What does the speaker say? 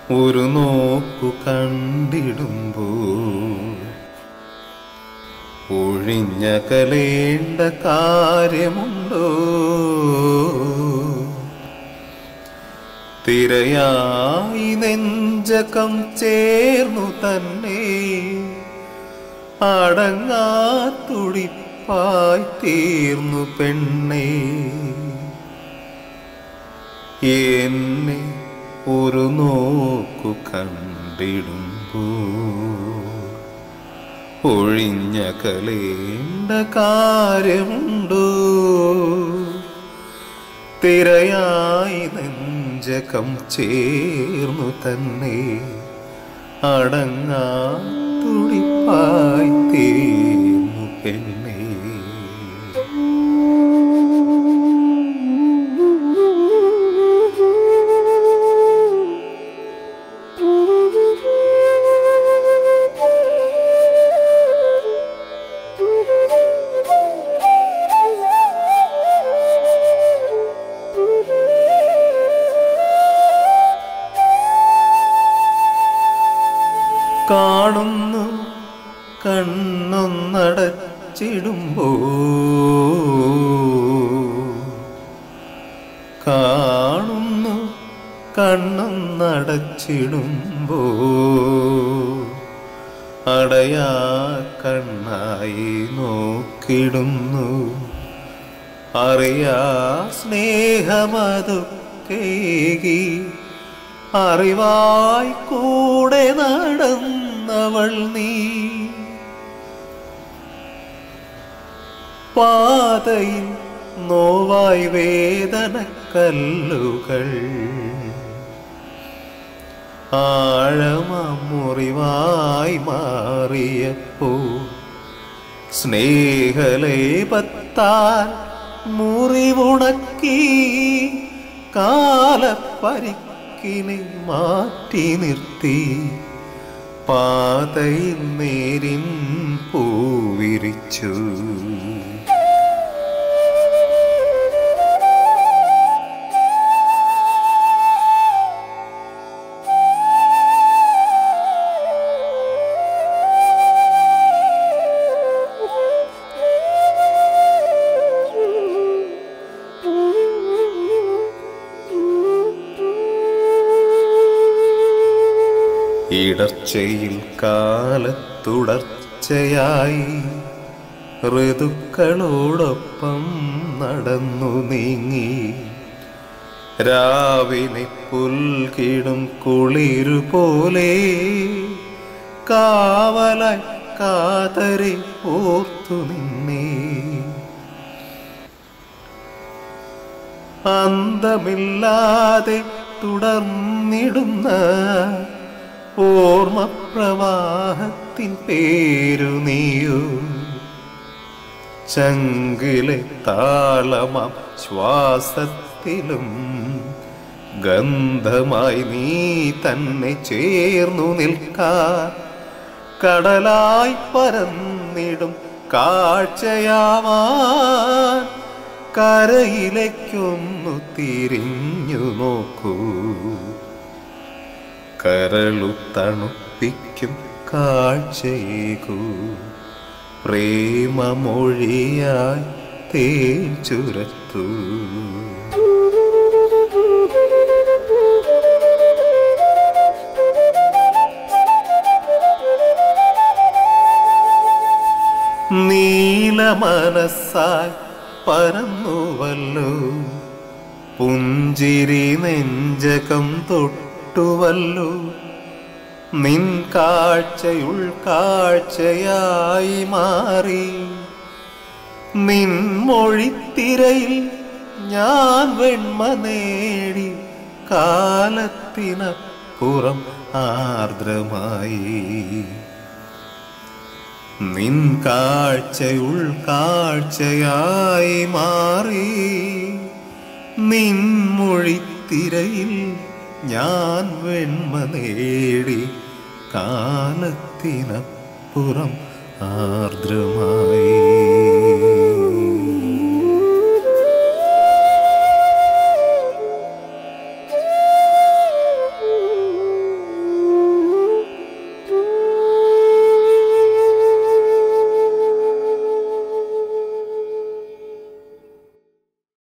ഒരു നോക്കു കണ്ടിടുമ്പോ ഒഴിഞ്ഞ കലേണ്ട കാര്യമുണ്ടോ തിരയായി നെഞ്ചകം ചേർന്നു തന്നെ അടങ്ങാത്തുടിപ്പായി തീർന്നു പെണ്ണേ എന്നെ ഒരു നോക്കു കണ്ടിടുമ്പോ ഒഴിഞ്ഞ കലേണ്ട കാര്യമുണ്ടോ തിരയായി നെഞ്ചകം ചേർന്നു തന്നെ അടങ്ങാ തുടിപ്പായി തീർന്നു പെണ്ണേ കാണുന്നു കണ്ണൊന്നടച്ചിടുമ്പോ കാണുന്നു കണ്ണൊന്നടച്ചിടുമ്പോ അടയാ കണ്ണായി നോക്കിടുന്നു അറിയാ സ്നേഹമതൊക്കേകി അറിവായി കൂടെ നടന്നവൾ നീ പാതയിൽ നോവായി വേദന കല്ലുകൾ ആഴമുറിവായി മാറിയപ്പോ സ്നേഹലേപത്താൽ മുറിവുണക്കി കാലപ്പരിക്കിനെ മാറ്റി നിർത്തി പാതയിൽ നേരിൻ പൂവിരിച്ചു ഇടർച്ചയിൽ കാലത്തുടർച്ചയായി ഋതുക്കളോടൊപ്പം നടന്നു നീങ്ങി രാവിനെ പുൽകിടും കുളിരു പോലെ കാവലായി കാതരെ ഓർത്തു നിന്നേ അന്തമില്ലാതെ തുടർന്നിടുന്ന ഓർമ്മപ്രവാഹത്തിൻ പേരു നീയോ ചങ്കിലെ താളമാം ശ്വാസത്തിലും ഗന്ധമായി നീ തന്നെ ചേർന്നു നിൽക്കാൻ കടലായി പരന്നിടും കാഴ്ചയാവാൻ കരയിലേക്കൊന്നു തിരിഞ്ഞു നോക്കൂ കരളു തണുപ്പിക്കും കാഴ്ചയേകൂ പ്രേമമൊഴിയായി തേച്ചുരത്തു നീല മനസ്സായി പരന്നുവല്ലോ പുഞ്ചിരി നെഞ്ചകം തൊട്ടുവല്ലോ നിൻ കാഴ്ചയുൾ കാഴ്ചയായി മാറി നിൻ മൊഴിത്തിരയിൽ ഞാൻ വെണ്മ നേടി കാലത്തിനപ്പുറം ആർദ്രമായി നിൻ കാഴ്ചയുൾ കാഴ്ചയായി മാറി നിൻ മൊഴിത്തിരയിൽ ഞാൻ വെണ്മ നേടി കാലത്തിനപ്പുറം ആർദ്രമായി